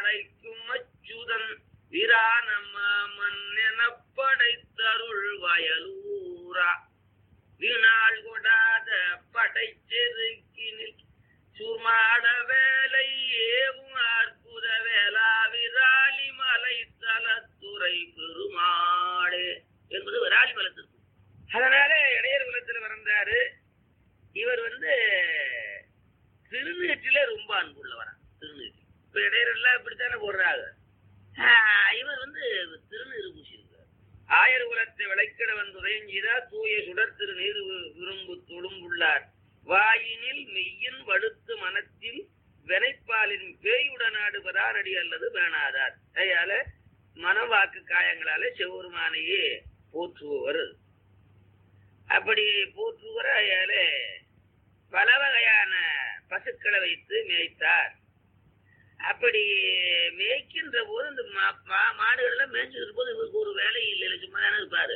அழைக்கும் அச்சுதன் விரானமாமன் எனப்படைத்தருள் வயலூரா வீணாள் கொடாத படைச்செருக்கினில் சுமாட வேலை ஏவும் அற்புத வேளா விராலி மலை தலத்துறை பெருமாளே என்பது விராலி மலத்திற்கு அதனால இடையர் குலத்தில் பிறந்தாரு இவர் வந்து திருநீற்றில ரொம்ப அன்புள்ளவரா திருநீற்றி இப்ப இடையரெல்லாம் இப்படித்தானே போடுறாங்க ஆஹ் இவர் வந்து திருநீறு பூசியிருக்கார் ஆயர் குலத்தை விளைக்கிட வந்துதைஞ்சிதா தூய சுடர் திருநீர் வி- விரும்பு தொழும்புள்ளார் வாயினில் மெய்யின் வடுத்து மனத்தில் வினைப்பாலின் பேயுடனாடு பராரடி அல்லது வேணாதார் அதனால மனவாக்கு காயங்களால சிவபெருமானையே போற்றுபவர் அப்படி போற்றுவர் அதனால பல வகையான பசுக்களை வைத்து மேய்த்தார் அப்படி மேய்க்கின்ற போது இந்த மா- மா- மாடுகள்லாம் மேய்ச்சிட்டு போது இவருக்கு ஒரு வேலை இல்லை சும்மா தானே இருப்பாரு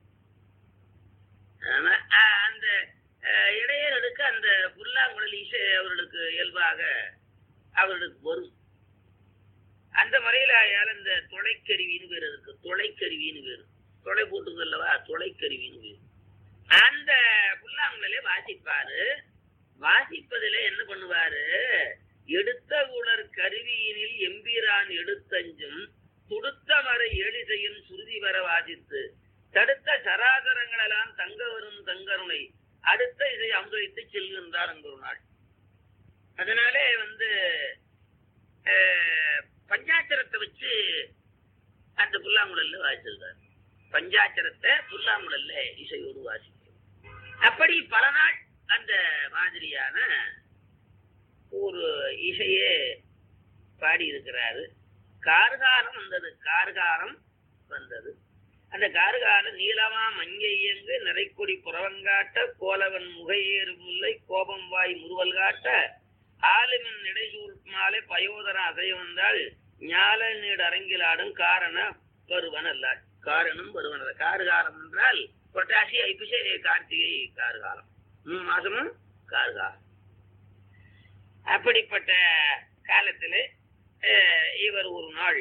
ஆனா, அஹ், அந்த அஹ், இடையர்களுக்கு அந்த புல்லாங்குழல் இசை அவர்களுக்கு இயல்பாக அவர்களுக்கு வரும் அந்த முறையில் ஆயால் இந்த தொலைக்கருவின்னு பேர் இருக்கு தொலைக்கருவின்னு பேர் தொலை போட்டுங்க அல்லவா தொலைக்கருவின்னு பேர் அந்த புல்லாங்குழலே வாசிப்பாரு வாசிப்பதிலே என்ன பண்ணுவாரு எடுத்த உலர் கருவியினில் எம்பிரான் எடுத்தஞ்சும் துடுத்த மறை எளிசையின் சுருதி வர வாசித்து தடுத்த சராசரங்களெல்லாம் தங்க வரும் தங்கருணை அடுத்த இதை அமுதரித்து செல்கின்றார் அங்கு ஒரு நாள் அதனாலே வந்து அஹ், பஞ்சாட்சரத்தை வச்சு அந்த புல்லாங்குழல்ல வாசிச்சிருக்காரு பஞ்சாட்சரத்தை புல்லாங்குழல்ல இசையோடு வாசிக்கும் அப்படி பல நாள் அந்த மாதிரியான ஒரு இசையே பாடி இருக்கிறாரு கார்காலம் வந்தது கார்காலம் வந்தது அந்த கார்காலம் நீளமா மஞ்சை இயங்கு நிறைக்கொடி புறவங்காட்ட கோலவன் முகையேறு முல்லை கோபம் வாய் முறுவல் காட்ட ஆளுமின் இடைசூழ் மாலை பயோதர அசை வந்தால் ஞால நீடு அரங்கிலாடும் காரண பருவன் அல்லாள் காரணம் பருவன் அல்ல கார்காலம் என்றால் புரட்டாசி ஐப்பசி கார்த்திகை கார்காலம் மூணு மாசமும் கார்காலம் அப்படிப்பட்ட காலத்திலே அஹ், இவர் ஒரு நாள்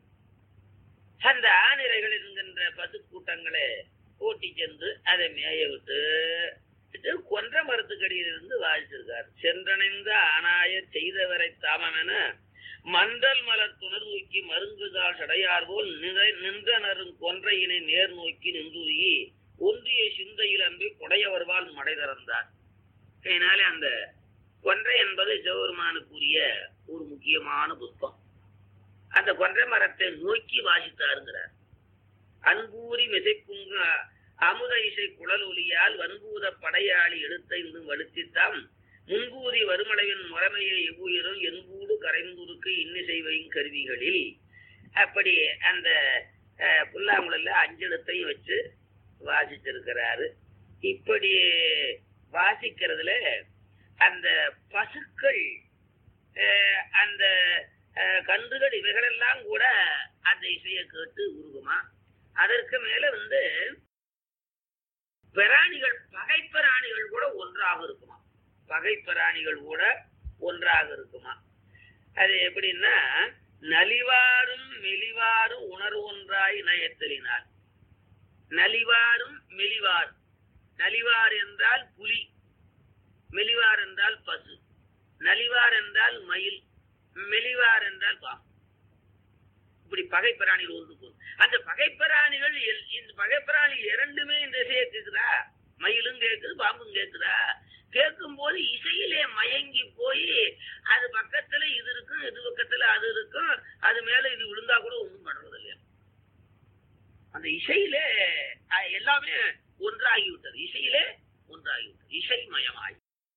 அந்த ஆணிரைகள் இருக்கின்ற பசு கூட்டங்களை ஓட்டி சென்று அதை மேய விட்டு விட்டு கொன்ற மரத்துக்கடியில் இருந்து வாசிச்சிருக்கார் சென்றணைந்த ஆனாய செய்தவரை தாமமென மண்டல் மலர் துணர் நோக்கி மருங்குதாள் சடையார் போல் நிறை- நின்றனரும் கொன்றையினை நேர் நோக்கி நின்றுருகி ஒன்றிய சிந்தையில் அன்பு கொடையவர்வால் மடை திறந்தார் அதனாலே அந்த கொன்றை என்பது சிவபெருமானுக்குரிய ஒரு முக்கியமான புஷ்பம் அந்த கொன்றை மரத்தை நோக்கி வாசித்தாருங்கிறார் அன்பூரி மிசைப்புங்க அமுத இசை குழல் ஒலியால் வன்பூத படையாளி எடுத்தைந்தும் வலுத்தித்தாம் முன்பூதி வருமளவின் முறைமையை எவ்வுயிரும் என்பூடு கரைந்துருக்கு இன்னிசை வையும் கருவிகளில் அப்படி அந்த அஹ், புல்லாங்குழல்ல அஞ்செழுத்தையும் வச்சு வாசிச்சிருக்கிறாரு இப்படி வாசிக்கிறதுல அந்த பசுக்கள் அஹ், அந்த அஹ், கன்றுகள் இவைகளெல்லாம் கூட அந்த இசையை கேட்டு உருகுமா அதற்கு மேல வந்து பிராணிகள் பகை பிராணிகள் கூட ஒன்றாக இருக்குமா பகை பிராணிகள் கூட ஒன்றாக இருக்குமா அது எப்படின்னா நலிவாரும் மெலிவாரும் உணர்வு ஒன்றாய் நயத்தலினார் நலிவாரும் மெலிவார் நலிவார் என்றால் புலி மெலிவார் என்றால் பசு நலிவார் என்றால் மயில் மெலிவார் என்றால் பாம்பு இப்படி பகை பிராணிகள் ஒன்று போகுது அந்த பகை பிராணிகள் எல்- இந்த பகை பிராணி இரண்டுமே இந்த இசையை கேக்குதா மயிலும் கேக்குது பாம்பும் கேக்குதா கேட்கும் போது இசையிலே மயங்கி போய் அது பக்கத்துல இது இருக்கும் இது பக்கத்துல அது இருக்கும் அது மேல இது விழுந்தா கூட ஒண்ணும் பண்றது இல்லையா அந்த இசையிலே அஹ், எல்லாமே ஒன்றாகி விட்டது இசையிலே ஒன்றாகி விட்டது இசை மயமாகி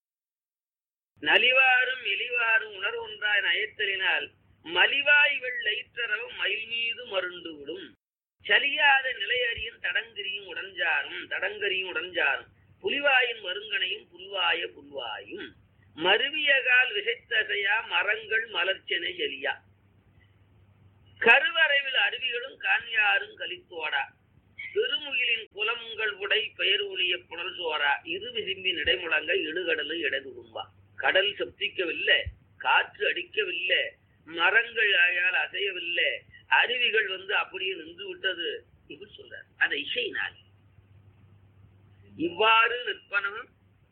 நலிவாரும் எலிவாரும் உணர்வு ஒன்றாய் நயத்தலினால் மலிவாய் வெள்ளயிற்றரவும் மயில் மீது மருண்டு விடும் சலியாத நிலையறியும் தடங்கிரியும் உடஞ்சாரும் தடங்கரியும் உடஞ்சாரும் புலிவாயின் மருங்கனையும் புல்வாய புல்வாயும் மருவியகால் விசைத்தசையா மரங்கள் மலர்ச்செனை செலியா கருவறைவில் அருவிகளும் கான்யாரும் கலித்தோடா பெருமுகிலின் புலங்கள் உடை பெயர் ஒளிய புனல் சோரா இரு விசிம்பின் இடைமுழங்க இடுகடலு இடதுடும்பா கடல் சப்திக்கவில்லை காற்று அடிக்கவில்லை மரங்கள் ஆயால் அசையவில்லை அருவிகள் வந்து அப்படியே நின்று விட்டது இப்படி சொல்றார் அந்த இசையினால் இவ்வாறு நிற்பனவும்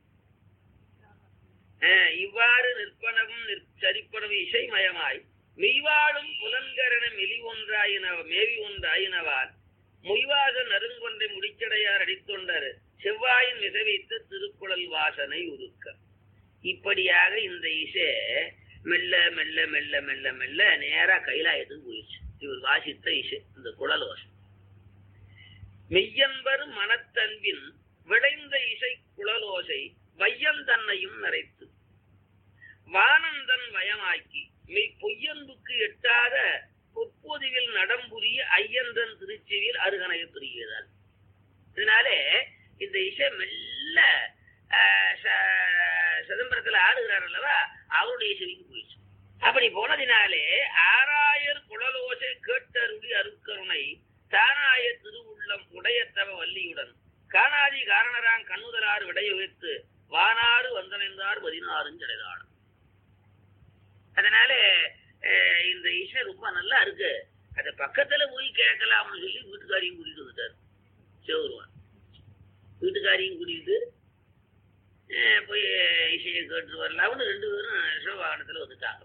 அஹ், இவ்வாறு நிற்பனவும் சரிப்பனவும் இசைமயமாய் மெய்வாழும் புலன்கரண மெலி ஒன்றாயின மேவி ஒன்றாயினவால் மொய்வாக நறுங்கொன்றை முடிச்சடையார் அடித்தொண்டர் செவ்வாயின் மிசவைத்த திருக்குழல் வாசனை உருக்க இப்படியாக இந்த இசை மெல்ல மெல்ல மெல்ல மெல்ல மெல்ல நேரா கைலாயத்துக்கு போயிடுச்சு இவர் வாசித்த இசை இந்த குழல் வாசம் மெய்யன்பர் மனத்தன்பின் விளைந்த இசை குழலோசை வையம் தன்னையும் நிறைத்து வானந்தன் வயமாக்கி மெய் பொய்யன்புக்கு எட்டாத பொற்பொதுவில் நடம்புரிய ஐயந்தன் திருச்சியில் அருகணைய புரிகிறார் இதனாலே இந்த இசை மெல்ல ஆஹ், ச- சிதம்பரத்துல ஆடுகிறார் அல்லவா அவருடைய செவிக்கு போயிடுச்சு அப்படி போனதினாலே ஆராயர் குழலோசை கேட்டருளி அருக்கருணை தானாய திருவுள்ளம் உடையத்தவ வள்ளியுடன் காணாதி காரணரான் கண்ணுதலார் விடையுவித்து வானாறு வந்தடைந்தார் பதினாறும் ஜடைதாள் அதனால அஹ், இந்த இசை ரொம்ப நல்லா இருக்கு அத பக்கத்துல போய் கேட்கலாம்னு சொல்லி வீட்டுக்காரையும் கூட்டிட்டு வந்துட்டார் சிவருவான் வீட்டுக்காரையும் கூட்டிட்டு அஹ், போய் இசையை கேட்டு வரலாம்னு ரெண்டு பேரும் சிவவாகனத்துல வந்துட்டாங்க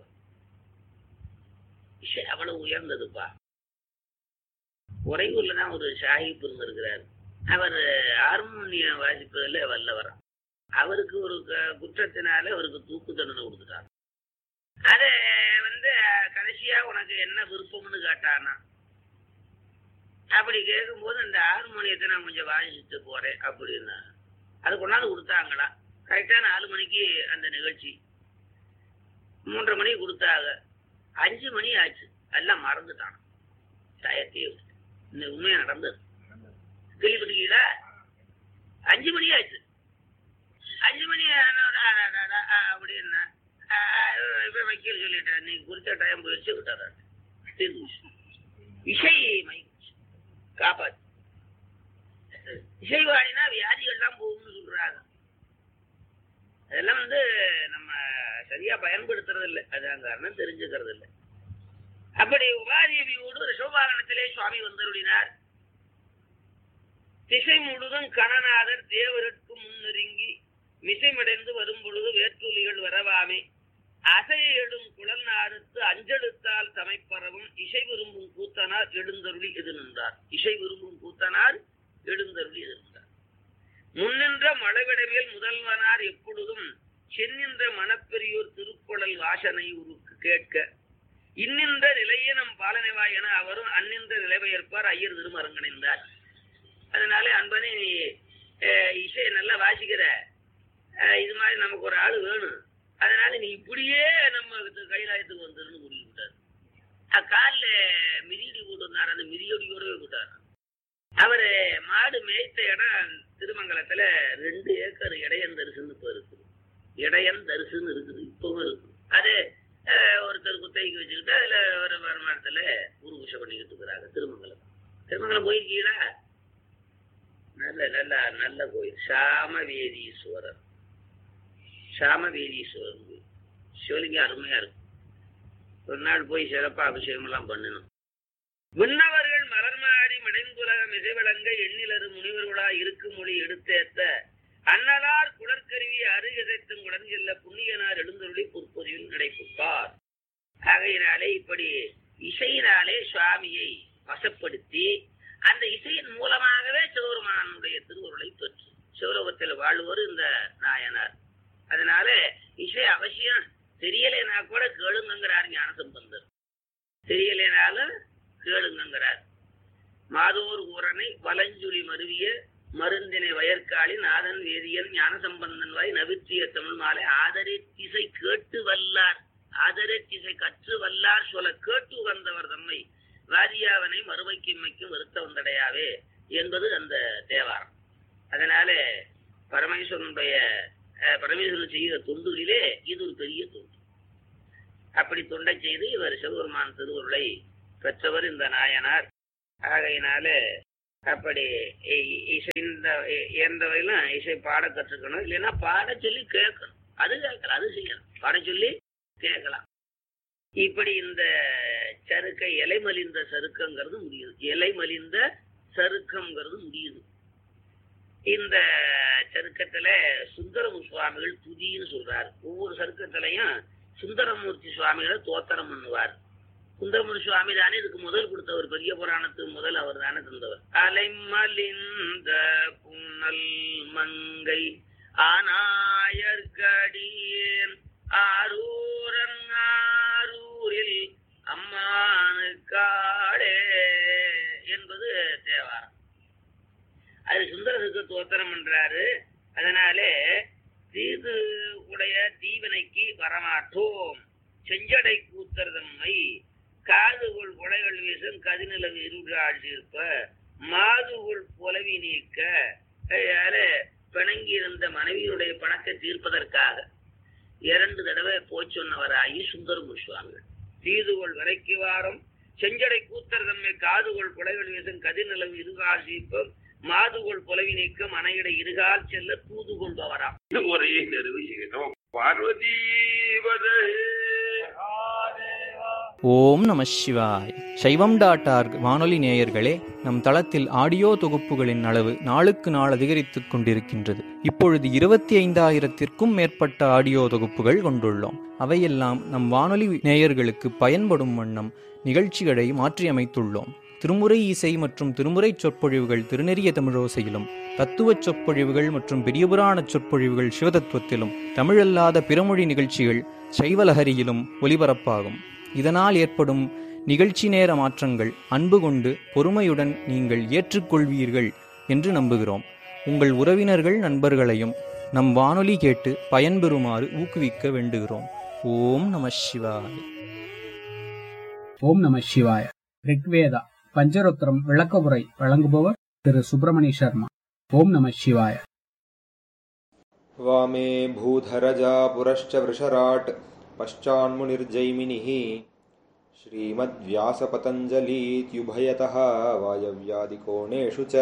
இசை அவ்வளவு உயர்ந்ததுப்பா உறையூர்ல தான் ஒரு சாஹிப் இருந்திருக்கிறார் அவர் ஹார்மோனியம் வாசிப்பதில் வல்லவர் அவருக்கு ஒரு க- குற்றத்தினால அவருக்கு தூக்கு தண்டனை கொடுத்துட்டாங்க அது வந்து கடைசியா உனக்கு என்ன விருப்பம்னு கேட்டானா அப்படி கேட்கும்போது இந்த ஹார்மோனியத்தை நான் கொஞ்சம் வாசிச்சுட்டு போறேன் அப்படின்னா அது கொண்டாந்து கொடுத்தாங்களா கரெக்டா நாலு மணிக்கு அந்த நிகழ்ச்சி மூன்றரை மணிக்கு கொடுத்தாங்க அஞ்சு மணி ஆச்சு எல்லாம் மறந்துட்டான் டயத்தையே விட்டு. இந்த உண்மையா நடந்தது கேள்விப்பட்டிருக்கீங்களா அஞ்சு மணி ஆச்சு அஞ்சு மணி ஆனோட, அட, அட, அட, ஆ, அப்படின்னா ஆ, இப்ப வைக்கல் சொல்லிட்டேன் நீ குறித்த டைம் போயிடுச்சு விட்டாரு தீர்ந்து போச்சு. இசை மயக்கிச்சு. காப்பாத்து இசை வாடினா வியாதிகள்லாம் போகும்னு சொல்றாங்க அதெல்லாம் வந்து நம்ம சரியா பயன்படுத்துறது இல்லை அதான் காரணம் தெரிஞ்சுக்கிறது இல்லை அப்படி உபாதேவியோடு ரிஷபாகனத்திலே சுவாமி வந்தருளினார் திசை முழுதும் கணநாதர் தேவருக்கு முன்னெருங்கி மிசைமடைந்து வரும் பொழுது வேற்றுலிகள் வரவாமே அசைய எழும் குழல் நாறுத்து அஞ்செழுத்தால் சமைப்பறவும் இசை விரும்பும் கூத்தனார் எழுந்தருளி எது நின்றார் இசை விரும்பும் கூத்தனார் எழுந்தருளி எது நின்றார் முன்னின்ற மழவிடமேல் முதல்வனார் எப்பொழுதும் சென்னின்ற மணப்பெரியோர் திருக்குழல் வாசனை உருக்கு கேட்க இன்னின்ற நிலையே நம் பாலனைவாய் என அவரும் அந்நின்ற நிலைபெயர்ப்பார் ஐயர் திருமரங்கணிந்தார் அதனால அன்பனே நீ அஹ், இசையை நல்லா வாசிக்கிற அஹ், இது மாதிரி நமக்கு ஒரு ஆள் வேணும் அதனால நீ இப்படியே நம்ம இது கைலாயத்துக்கு வந்துருன்னு கூட்டிட்டு விட்டார் காலில் மிதியடி போட்டு வந்தார் அந்த மிதியடியோடவே விட்டார் அவரு மாடு மேய்த்த இடம் திருமங்கலத்துல ரெண்டு ஏக்கர் இடையன் தரிசுன்னு இப்போ இருக்குது இடையன் தரிசுன்னு இருக்குது இப்பவும் இருக்குது அது அஹ், ஒருத்தர் குத்தகைக்கு வச்சுக்கிட்டு அதுல ஒரு வருமானத்துல உருகுஷம் பண்ணிக்கிட்டு இருக்கிறாங்க திருமங்கலம் திருமங்கலம் போயிருக்கீங்களா நல்ல நல்ல நல்ல கோயில் சாமவேதீஸ்வரர் சாமவேதீஸ்வரர் கோயில் சிவலிங்கம் அருமையா இருக்கும் ஒரு நாள் போய் சிறப்பா அபிஷேகம் எல்லாம் பண்ணணும் விண்ணவர்கள் மலர்மாடி மிடைந்துலக மிசைவிளங்க எண்ணிலரு முனிவர்களா இருக்கும் மொழி எடுத்தேத்த அன்னலார் குடற்கருவி அருகதைத்தும் குடன் செல்ல புண்ணியனார் எழுந்தருளி பொற்பொதியில் நடைபெற்றார் ஆகையினாலே இப்படி இசையினாலே சுவாமியை வசப்படுத்தி அந்த இசையின் மூலமாகவே சிவபெருமானுடைய திருவுருளை பெற்று சிவலோகத்தில் வாழ்வோர் இந்த நாயனார் அதனால இசை அவசியம் தெரியலைனா கூட கேளுங்கிறார் ஞானசம்பந்தர் தெரியலைனாலும் கேளுங்கிறார் மாதோர் ஊரனை வலஞ்சுழி மருவிய மருந்தினை வயற்காளி நாதன் வேதியன் ஞானசம்பந்தன் வாய் நவிற்றிய தமிழ் மாலை ஆதரித்திசை கேட்டு வல்லார் ஆதரித்திசை கற்று வல்லார் சொல்ல கேட்டு உகந்தவர் தம்மை வாதியாவனை மறுமைக்கிம்மைக்கும் வருத்த வந்தடையாவே என்பது அந்த தேவாரம் அதனால பரமேஸ்வரனுடைய அஹ், பரமேஸ்வரன் செய்கிற தொண்டுகளிலே இது ஒரு பெரிய தொண்டு அப்படி தொண்டை செய்து இவர் சிவபெருமான் திருவுருளை பெற்றவர் இந்த நாயனார் ஆகையினால அப்படி இ- இசை இந்த இ- எந்த வகையிலும் இசை பாட கற்றுக்கணும் இல்லைன்னா பாட சொல்லி கேட்கணும் அது கேட்கலாம் அது செய்யணும் பாட சொல்லி கேட்கலாம் இப்படி இந்த சருக்கை இலை மலிந்த சருக்கங்கிறது முடியுது இலை மலிந்த சருக்கம்ங்கிறது முடியுது இந்த சருக்கத்துல சுந்தரமு சுவாமிகள் துதின்னு சொல்றாரு ஒவ்வொரு சருக்கத்திலையும் சுந்தரமூர்த்தி சுவாமிகளை தோத்திரம் பண்ணுவார் சுந்தரமூர்த்தி சுவாமி தானே இதுக்கு முதல் கொடுத்தவர் பெரிய புராணத்துக்கு முதல் அவர் தானே தந்தவர் அலைமலிந்த புன்னல் மங்கை ஆனாயர்கடியேன் ஆரூரன் ஆரூரில் அம்மானுக்காடே என்பது தேவாரம் அது சுந்தரசுக்கு தோத்திரம் பண்றாரு அதனாலே தீது உடைய தீவினைக்கு வரமாட்டோம் செஞ்சடை கூத்தர்தம்மை காதுகுள் கொடைகள் வீசும் கதிநிலவு இருளாள் இருப்ப மாதுகுள் புலவி நீக்க அதனால பிணங்கி இருந்த மனைவியுடைய பணத்தை தீர்ப்பதற்காக இரண்டு தடவை போய் சொன்னவராகி சுந்தரமு சுவாமிகள் தீதுகொள் வரைக்கு வாரம் செஞ்சடை கூத்தர் தன்மை காதுகொள் குலைகள் வீசும் கதிர்நிலவு இருகால் சீப்பம் மாதுகொள் புலவி நீக்கம் மனையிட இருகால் செல்ல தூது கொள்பவராம் ஒரே நிறுவியோ பார்வதி ஓம் நம சிவாய் சைவம் டாட் ஆர்க் வானொலி நேயர்களே நம் தளத்தில் ஆடியோ தொகுப்புகளின் அளவு நாளுக்கு நாள் அதிகரித்துக் கொண்டிருக்கின்றது இப்பொழுது இருபத்தி ஐந்தாயிரத்திற்கும் மேற்பட்ட ஆடியோ தொகுப்புகள் கொண்டுள்ளோம் அவையெல்லாம் நம் வானொலி நேயர்களுக்கு பயன்படும் வண்ணம் நிகழ்ச்சிகளை மாற்றியமைத்துள்ளோம் திருமுறை இசை மற்றும் திருமுறை சொற்பொழிவுகள் திருநெறிய தமிழோசையிலும் தத்துவ சொற்பொழிவுகள் மற்றும் பெரியபுராண சொற்பொழிவுகள் சிவதத்துவத்திலும் தமிழல்லாத பிறமொழி நிகழ்ச்சிகள் சைவலஹரியிலும் ஒலிபரப்பாகும் இதனால் ஏற்படும் நிகழ்ச்சி நேர மாற்றங்கள் அன்பு கொண்டு பொறுமையுடன் நீங்கள் ஏற்றுக்கொள்வீர்கள் என்று நம்புகிறோம் உங்கள் உறவினர்கள் நண்பர்களையும் நம் வானொலி கேட்டு பயன்பெறுமாறு ஊக்குவிக்க வேண்டுகிறோம் ஓம் நம சிவாய ஓம் நம சிவாய ரிக்வேதா பஞ்சரோத்திரம் விளக்கவுரை வழங்குபவர் திரு சுப்பிரமணிய சர்மா ஓம் நம சிவாய वामे भूधरजा पुरश्च वृषराट् पश्चान्मुनिर्जैमिनिः श्रीमद्व्यासपतञ्जलीत्युभयतः वायव्यादिकोणेषु च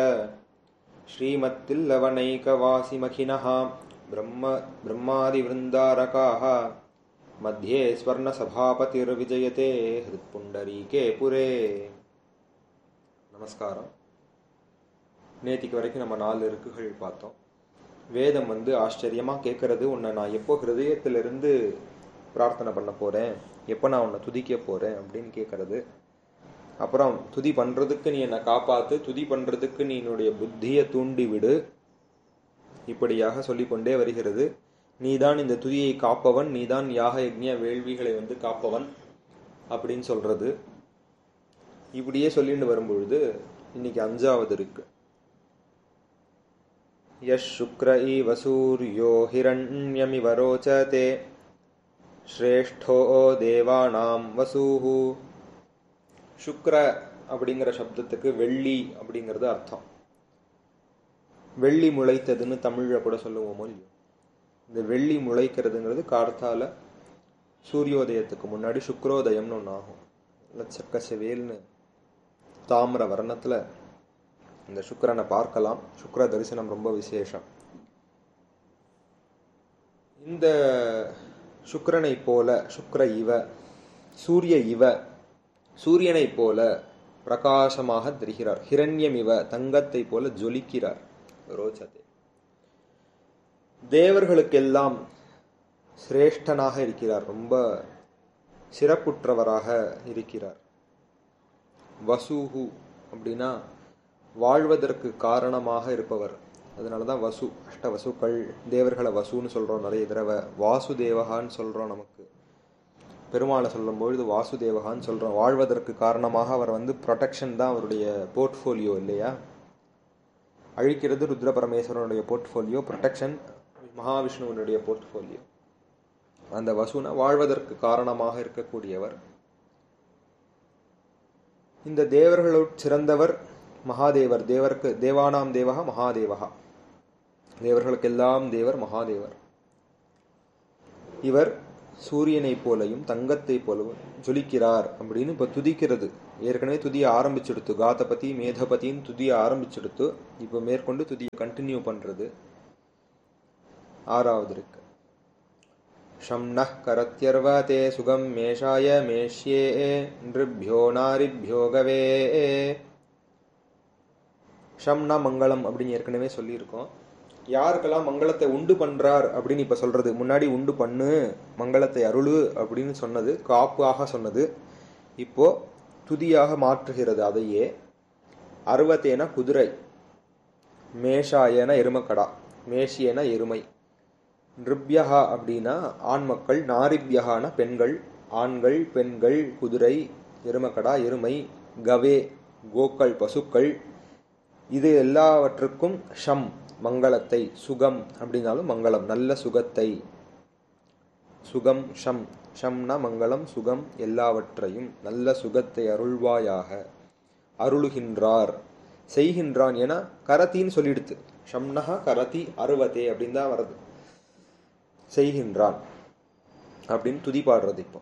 श्रीमत्तिल्लवनैकवासिमखिनः ब्रह्म ब्रह्मादिवृन्दारकाः मध्ये स्वर्णसभापतिर्विजयते हृत्पुण्डरीके पुरे நமஸ்காரம் நேத்திக்கு வரைக்கும் நம்ம நாலு இருக்குகள் பார்த்தோம் வேதம் வந்து ஆச்சரியமாக கேட்கறது உன்னை நான் எப்போ ஹிருதயத்திலிருந்து பிரார்த்தனை பண்ண போகிறேன் எப்போ நான் உன்னை துதிக்க போகிறேன் அப்படின்னு கேட்கறது அப்புறம் துதி பண்ணுறதுக்கு நீ என்னை காப்பாற்று துதி பண்ணுறதுக்கு நீ என்னுடைய புத்தியை தூண்டி விடு இப்படியாக சொல்லிக்கொண்டே வருகிறது நீதான் இந்த துதியை காப்பவன் நீதான் யாக யக்ஞ வேள்விகளை வந்து காப்பவன் அப்படின்னு சொல்றது இப்படியே சொல்லிட்டு வரும்பொழுது இன்னைக்கு அஞ்சாவது இருக்கு यः शुक्र इव सूर्यो हिरण्यमिव रोचते ஸ்ரேஷ்டோ தேவானாம் வசூஹு சுக்ர அப்படிங்கிற சப்தத்துக்கு வெள்ளி அப்படிங்கிறது அர்த்தம் வெள்ளி முளைத்ததுன்னு தமிழில் கூட சொல்லுவோமோ இல்லையோ இந்த வெள்ளி முளைக்கிறதுங்கிறது கார்த்தால சூரியோதயத்துக்கு முன்னாடி சுக்ரோதயம்னு ஒன்று ஆகும் லட்சக்க செவேல்னு தாமிர வர்ணத்தில் இந்த சுக்கரனை பார்க்கலாம் சுக்கர தரிசனம் ரொம்ப விசேஷம் இந்த சுக்கிரனை போல சுக்கிர இவ சூரிய இவ சூரியனை போல பிரகாசமாக தெரிகிறார் ஹிரண்யம் இவ தங்கத்தை போல ஜொலிக்கிறார் ரோச்சதே தேவர்களுக்கெல்லாம் சிரேஷ்டனாக இருக்கிறார் ரொம்ப சிறப்புற்றவராக இருக்கிறார் வசூஹு அப்படின்னா வாழ்வதற்கு காரணமாக இருப்பவர் அதனால தான் வசு அஷ்ட வசுக்கள் தேவர்களை வசுன்னு சொல்கிறோம் நிறைய தடவை வாசுதேவகான்னு சொல்கிறோம் நமக்கு பெருமாளை சொல்லும்பொழுது வாசுதேவகான்னு சொல்கிறோம் வாழ்வதற்கு காரணமாக அவர் வந்து ப்ரொடெக்ஷன் தான் அவருடைய போர்ட்ஃபோலியோ இல்லையா அழிக்கிறது ருத்ர பரமேஸ்வரனுடைய போர்ட்ஃபோலியோ ப்ரொடெக்ஷன் மகாவிஷ்ணுவனுடைய போர்ட்ஃபோலியோ அந்த வசுனா வாழ்வதற்கு காரணமாக இருக்கக்கூடியவர் இந்த தேவர்களுள் சிறந்தவர் மகாதேவர் தேவருக்கு தேவானாம் தேவகா மகாதேவகா தேவர்களுக்கெல்லாம் தேவர் மகாதேவர் இவர் சூரியனைப் போலையும் தங்கத்தைப் போலவும் ஜொலிக்கிறார் அப்படின்னு இப்போ துதிக்கிறது ஏற்கனவே துதிய ஆரம்பிச்செடுத்து காதபதி மேதபதின்னு துதிய ஆரம்பிச்செடுத்து இப்போ மேற்கொண்டு துதியை கண்டினியூ பண்ணுறது ஆறாவது இருக்கு ஷம் நः கரத்யர்வதே சுகம் மேஷாய மேஷ்யே நிருபியோ நாரிபியோ கவே ஷம்னா மங்களம் அப்படின்னு ஏற்கனவே சொல்லியிருக்கோம் யாருக்கெல்லாம் மங்களத்தை உண்டு பண்றார் அப்படின்னு இப்ப சொல்றது முன்னாடி உண்டு பண்ணு மங்களத்தை அருளு அப்படின்னு சொன்னது காப்பாக சொன்னது இப்போ துதியாக மாற்றுகிறது அதையே அருவத்தேன குதிரை மேஷாயன எருமக்கடா மேஷியன எருமை நிருப்யகா அப்படின்னா ஆண் மக்கள் நாரிப்யகான பெண்கள் ஆண்கள் பெண்கள் குதிரை எருமக்கடா எருமை கவே கோக்கள் பசுக்கள் இது எல்லாவற்றுக்கும் ஷம் மங்களத்தை சுகம் அப்படின்னாலும் மங்களம் நல்ல சுகத்தை சுகம் ஷம் ஷம்னா மங்களம் சுகம் எல்லாவற்றையும் நல்ல சுகத்தை அருள்வாயாக அருளுகின்றார் செய்கின்றான் என கரத்தின்னு சொல்லிடுத்து ஷம்னஹா கரதி அருவதே அப்படின்னு தான் வருது செய்கின்றான் அப்படின்னு துதி பாடுறது இப்போ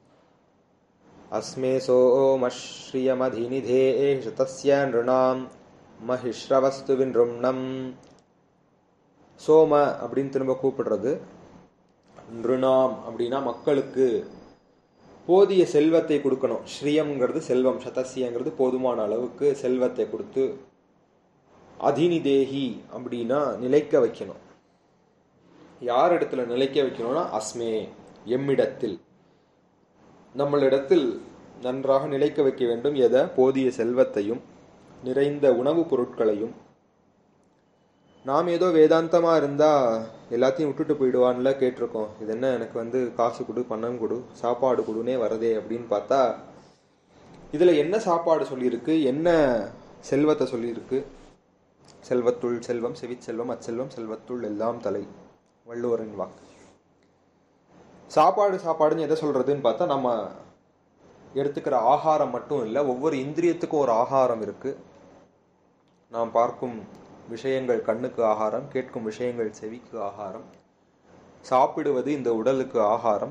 அஸ்மே சோமஸ்ரீயமதிநிதே தஸ்ய நிருணாம் மஹிஷ்ரவஸ்து வின்ரும்ணம் சோம அப்படின்னு திரும்ப கூப்பிடுறது நிருணாம் அப்படின்னா மக்களுக்கு போதிய செல்வத்தை கொடுக்கணும் ஸ்ரீயம்ங்கிறது செல்வம் சதசியங்கிறது போதுமான அளவுக்கு செல்வத்தை கொடுத்து அதினிதேகி அப்படின்னா நிலைக்க வைக்கணும் யார் இடத்துல நிலைக்க வைக்கணும்னா அஸ்மே எம்மிடத்தில் நம்மளிடத்தில் நன்றாக நிலைக்க வைக்க வேண்டும் எதை போதிய செல்வத்தையும் நிறைந்த உணவுப் பொருட்களையும் நாம் ஏதோ வேதாந்தமா இருந்தா எல்லாத்தையும் விட்டுட்டு போயிடுவான்ல கேட்டிருக்கோம் இது என்ன எனக்கு வந்து காசு கொடு பணம் கொடு சாப்பாடு கொடுனே வரதே அப்படின்னு பார்த்தா இதுல என்ன சாப்பாடு சொல்லியிருக்கு என்ன செல்வத்தை சொல்லியிருக்கு செல்வத்துள் செல்வம் செவிச்செல்வம் அச்செல்வம் செல்வத்துள் எல்லாம் தலை வள்ளுவரின் வாக்கு சாப்பாடு சாப்பாடுன்னு எதை சொல்றதுன்னு பார்த்தா நம்ம எடுத்துக்கிற ஆகாரம் மட்டும் இல்லை ஒவ்வொரு இந்திரியத்துக்கும் ஒரு ஆகாரம் இருக்கு நாம் பார்க்கும் விஷயங்கள் கண்ணுக்கு ஆகாரம் கேட்கும் விஷயங்கள் செவிக்கு ஆகாரம் சாப்பிடுவது இந்த உடலுக்கு ஆகாரம்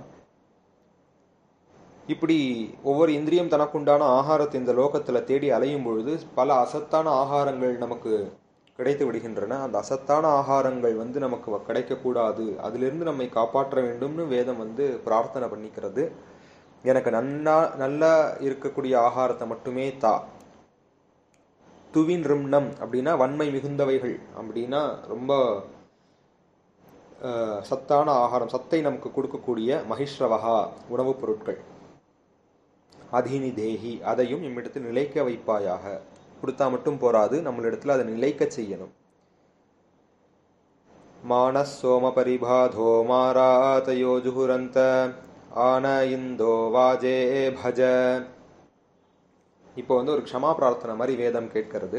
இப்படி ஒவ்வொரு இந்திரியம் தனக்குண்டான ஆகாரத்தை இந்த லோகத்துல தேடி அலையும் பொழுது பல அசத்தான ஆகாரங்கள் நமக்கு கிடைத்து விடுகின்றன அந்த அசத்தான ஆகாரங்கள் வந்து நமக்கு கிடைக்கக்கூடாது அதிலிருந்து நம்மை காப்பாற்ற வேண்டும்னு வேதம் வந்து பிரார்த்தனை பண்ணிக்கிறது எனக்கு நன்னா நல்லா இருக்கக்கூடிய ஆகாரத்தை மட்டுமே தா துவின் ரிம்னம் அப்படின்னா வன்மை மிகுந்தவைகள் அப்படின்னா ரொம்ப அஹ், சத்தான ஆகாரம் சத்தை நமக்கு கொடுக்கக்கூடிய மகிஷ்ரவகா உணவுப் பொருட்கள் அதினி தேகி அதையும் நம்மிடத்தில் நிலைக்க வைப்பாயாக கொடுத்தா மட்டும் போராது நம்மளிடத்தில் அதை நிலைக்க செய்யணும் மானஸ் சோம பரிபாதோ மாராதயோ ஜுகுரந்த ஆன இந்தோ வாஜே பஜ இப்போ வந்து ஒரு க்ஷமா பிரார்த்தனை மாதிரி வேதம் கேட்கிறது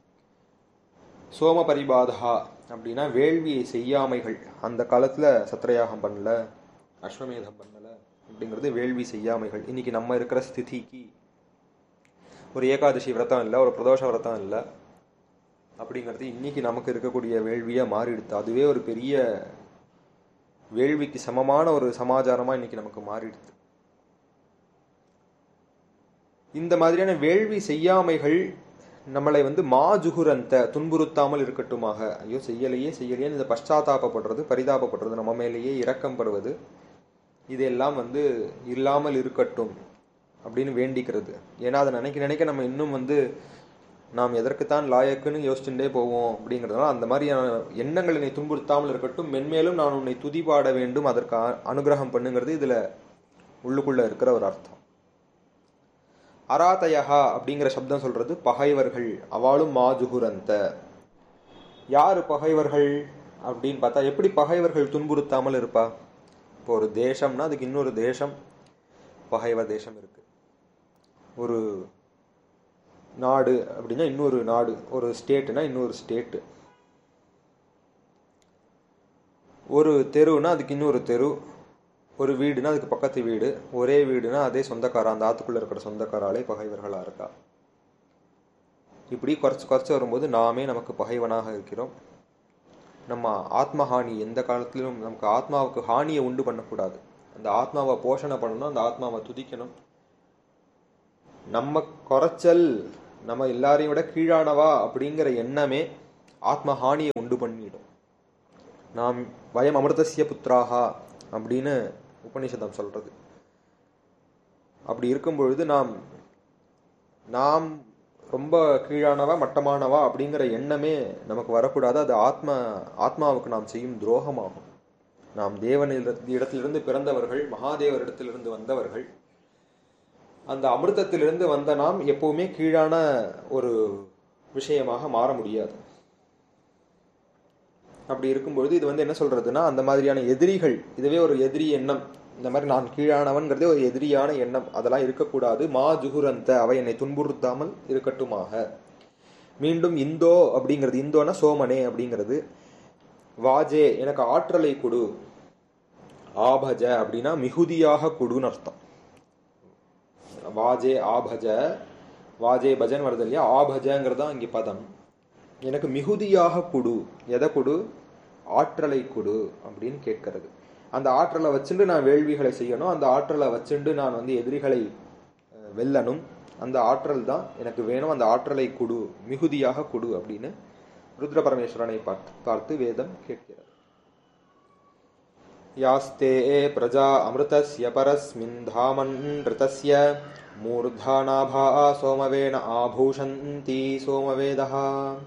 சோம பரிபாதா அப்படின்னா வேள்வியை செய்யாமைகள் அந்த காலத்துல சத்திரயாகம் பண்ணல அஸ்வமேதம் பண்ணல அப்படிங்கிறது வேள்வி செய்யாமைகள் இன்னைக்கு நம்ம இருக்கிற ஸ்திதிக்கு ஒரு ஏகாதசி விரதம் இல்லை ஒரு பிரதோஷ விரதம் இல்லை அப்படிங்கிறது இன்னைக்கு நமக்கு இருக்கக்கூடிய வேள்வியா மாறிடுது அதுவே ஒரு பெரிய வேள்விக்கு சமமான ஒரு சமாச்சாரமா இன்னைக்கு நமக்கு மாறிடுது இந்த மாதிரியான வேள்வி செய்யாமைகள் நம்மளை வந்து மாஜுகுரந்த துன்புறுத்தாமல் இருக்கட்டுமாக ஐயோ செய்யலையே செய்யலையே இந்த பశ్చాத்தாபப்படுறது பரிதாபப்படுறது நம்ம மேலேயே இரக்கம் படுவது இதெல்லாம் வந்து இல்லாமல் இருக்கட்டும் அப்படின்னு வேண்டிக்கிறது ஏன்னா அதை நினைக்க நினைக்க நம்ம இன்னும் வந்து நாம் எதற்குத்தான் லாயக்குன்னு யோசிச்சுட்டே போவோம் அப்படிங்கிறதுனால அந்த மாதிரியான எண்ணங்கள் என்னை துன்புறுத்தாமல் இருக்கட்டும் மென்மேலும் நான் உன்னை துதிபாட வேண்டும் அதற்கு அ- அனுகிரகம் பண்ணுங்கிறது இதுல உள்ளுக்குள்ள இருக்கிற ஒரு அர்த்தம் அராதயஹா அப்படிங்கிற சப்தம் சொல்றது பகைவர்கள் அவளும் மாஜுகுரந்த யாரு பகைவர்கள் அப்படின்னு பார்த்தா எப்படி பகைவர்கள் துன்புறுத்தாமல் இருப்பா இப்போ ஒரு தேசம்னா அதுக்கு இன்னொரு தேசம் பகைவ தேசம் இருக்கு ஒரு நாடு அப்படின்னா இன்னொரு நாடு ஒரு ஸ்டேட்டுனா இன்னொரு ஸ்டேட்டு ஒரு தெருவுனா அதுக்கு இன்னொரு தெரு ஒரு வீடுனா அதுக்கு பக்கத்து வீடு ஒரே வீடுனா அதே சொந்தக்காரா அந்த ஆத்துக்குள்ள இருக்கிற சொந்தக்காராலே பகைவர்களா இருக்கா இப்படி குறைச்சு குறைச்சு வரும்போது நாமே நமக்கு பகைவனாக இருக்கிறோம் நம்ம ஆத்மஹானி எந்த காலத்திலும் நமக்கு ஆத்மாவுக்கு ஹானியை உண்டு பண்ணக்கூடாது அந்த ஆத்மாவை போஷணை பண்ணணும் அந்த ஆத்மாவை துதிக்கணும் நம்ம குறைச்சல் நம்ம எல்லாரையும் விட கீழானவா அப்படிங்கிற எண்ணமே ஆத்மஹானியை உண்டு பண்ணிடும் நாம் வயம் அமிர்தசிய புத்திராகா அப்படின்னு உபனிஷதம் சொல்றது அப்படி இருக்கும் பொழுது நாம் நாம் ரொம்ப கீழானவா மட்டமானவா அப்படிங்கிற எண்ணமே நமக்கு வரக்கூடாது அது ஆத்ம ஆத்மாவுக்கு நாம் செய்யும் துரோகமாகும் நாம் தேவனில் இடத்திலிருந்து பிறந்தவர்கள் மகாதேவரிடத்திலிருந்து வந்தவர்கள் அந்த அமிர்தத்திலிருந்து வந்த நாம் எப்பவுமே கீழான ஒரு விஷயமாக மாற முடியாது அப்படி இருக்கும்பொழுது இது வந்து என்ன சொல்றதுன்னா அந்த மாதிரியான எதிரிகள் இதுவே ஒரு எதிரி எண்ணம் இந்த மாதிரி நான் கீழானவன்கிறதே ஒரு எதிரியான எண்ணம் அதெல்லாம் இருக்கக்கூடாது மா ஜுகுரந்த அவை என்னை துன்புறுத்தாமல் இருக்கட்டுமாக மீண்டும் இந்தோ அப்படிங்கிறது இந்தோனா சோமனே அப்படிங்கிறது வாஜே எனக்கு ஆற்றலை கொடு ஆபஜ அப்படின்னா மிகுதியாக கொடுன்னு அர்த்தம் வாஜே ஆபஜ வாஜே பஜன் வருது இல்லையா ஆபஜங்கிறது தான் இங்கே பதம் எனக்கு மிகுதியாக கொடு எதை கொடு ஆற்றலை கொடு அப்படின்னு கேட்கறது அந்த ஆற்றலை வச்சுட்டு நான் வேள்விகளை செய்யணும் அந்த ஆற்றலை வச்சுண்டு நான் வந்து எதிரிகளை அஹ், வெல்லணும் அந்த ஆற்றல் தான் எனக்கு வேணும் அந்த ஆற்றலை கொடு மிகுதியாக கொடு அப்படின்னு ருத்ர பரமேஸ்வரனை பார்த்து பார்த்து வேதம் கேட்கிறது யாஸ்தே பிரஜா அமிர்தஸ்ய பரஸ்மின் தாமன் ரிதஸ்ய மூர்தானாபா சோமவேன ஆபூஷந்தி சோமவேதா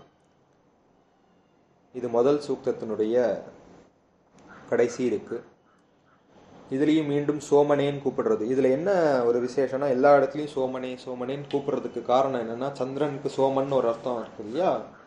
இது முதல் சூக்தத்தினுடைய கடைசி இருக்கு இதுலேயும் மீண்டும் சோமனேன்னு கூப்பிடுறது இதுல என்ன ஒரு விசேஷம்னா எல்லா இடத்துலையும் சோமனே சோமனேன்னு கூப்பிடுறதுக்கு காரணம் என்னன்னா சந்திரனுக்கு சோமன் ஒரு அர்த்தம் இருக்கு இல்லையா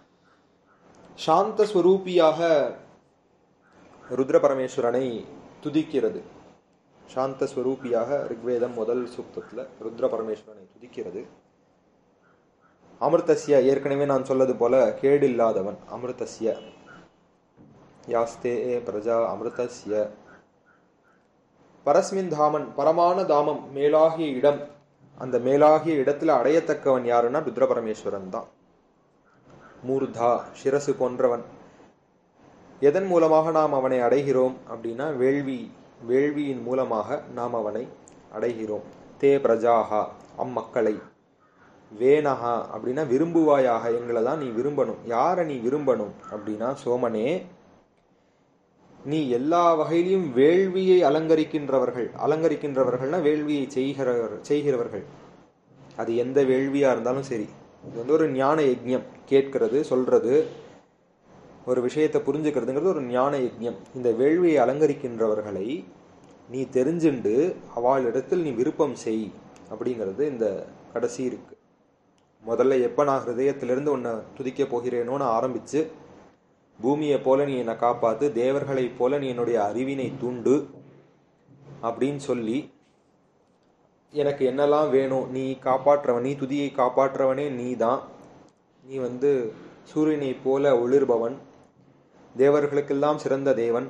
சாந்த ஸ்வரூபியாக ருத்ர பரமேஸ்வரனை துதிக்கிறது சாந்த ஸ்வரூபியாக ரிக்வேதம் முதல் சூக்தத்துல ருத்ர பரமேஸ்வரனை துதிக்கிறது அமிர்தஸ்ய ஏற்கனவே நான் சொல்லது போல கேடு இல்லாதவன் அமிர்தஸ்ய யாஸ்தே பிரஜா அமிர்தஸ்ய பரஸ்மின் தாமன் பரமான தாமம் மேலாகிய இடம் அந்த மேலாகிய இடத்துல அடையத்தக்கவன் யாருன்னா ருத்ர பரமேஸ்வரன் தான் மூர்தா சிரசு போன்றவன் எதன் மூலமாக நாம் அவனை அடைகிறோம் அப்படின்னா வேள்வி வேள்வியின் மூலமாக நாம் அவனை அடைகிறோம் தே பிரஜாகா அம்மக்களை வேனஹா அப்படின்னா விரும்புவாயாக எங்களை தான் நீ விரும்பணும் யாரை நீ விரும்பணும் அப்படின்னா சோமனே நீ எல்லா வகையிலும் வேள்வியை அலங்கரிக்கின்றவர்கள் அலங்கரிக்கின்றவர்கள்னா வேள்வியை செய்கிறவர் செய்கிறவர்கள் அது எந்த வேள்வியா இருந்தாலும் சரி இது வந்து ஒரு ஞான யஜ்ஞம் கேட்கிறது சொல்றது ஒரு விஷயத்தை புரிஞ்சுக்கிறதுங்கிறது ஒரு ஞான யஜ்ஞம் இந்த வேள்வியை அலங்கரிக்கின்றவர்களை நீ தெரிஞ்சுண்டு அவளிடத்தில் நீ விருப்பம் செய் அப்படிங்கிறது இந்த கடைசி இருக்கு முதல்ல எப்போ நான் ஹிருதயத்திலிருந்து உன்னை துதிக்க போகிறேனோன்னு ஆரம்பிச்சு பூமியை போல நீ என்னை காப்பாத்து தேவர்களைப் போல நீ என்னுடைய அறிவினை தூண்டு அப்படின்னு சொல்லி எனக்கு என்னெல்லாம் வேணும் நீ காப்பாற்றுறவன் நீ துதியை காப்பாற்றுறவனே நீ தான் நீ வந்து சூரியனைப் போல ஒளிர்பவன் தேவர்களுக்கெல்லாம் சிறந்த தேவன்